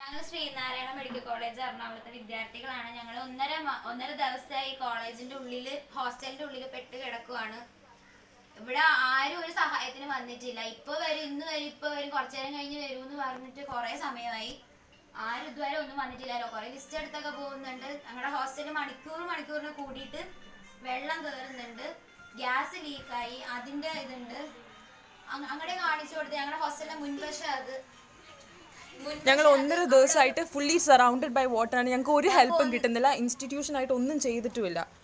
ഞങ്ങൾ Sreenarayana medical college എറണാകുളത്തെ വിദ്യാർത്ഥികളാണ് ഞങ്ങൾ ഒന്നര മ- ഒന്നര ദിവസമായി കോളേജിന്റെ ഉള്ളില് ഹോസ്റ്റലിന്റെ ഉള്ളിൽ പെട്ട് കിടക്കുവാണ് ഇവിടെ ആരും ഒരു സഹായത്തിന് വന്നിട്ടില്ല ഇപ്പൊ വരും ഇന്ന് വരും ഇപ്പൊ വരും കുറച്ചു നേരം കഴിഞ്ഞ് വരും എന്ന് പറഞ്ഞിട്ട് കുറെ സമയമായി ആരും ഇതുവരെ ഒന്നും വന്നിട്ടില്ലല്ലോ കുറെ ലിസ്റ്റ് എടുത്തൊക്കെ പോകുന്നുണ്ട് ഞങ്ങളുടെ ഹോസ്റ്റലിൽ മണിക്കൂർ മണിക്കൂറിന് കൂടിയിട്ട് വെള്ളം കയറുന്നുണ്ട് ഗ്യാസ് ലീക്കായി അതിന്റെ ഇതുണ്ട് അങ്ങ- അങ്ങടെ കാണിച്ചു കൊടുത്ത് ഞങ്ങളുടെ ഹോസ്റ്റലിന്റെ മുൻവശം അത് മുൻ- ഞങ്ങൾ ഒന്നര ദിവസമായിട്ട് ഫുള്ളി സറൗണ്ടഡ് ബൈ വാട്ടറാണ് ഞങ്ങൾക്ക് ഒരു ഹെൽപ്പും കിട്ടുന്നില്ല ഇൻസ്റ്റിറ്റ്യൂഷനായിട്ട് ഒന്നും ചെയ്തിട്ടുമില്ല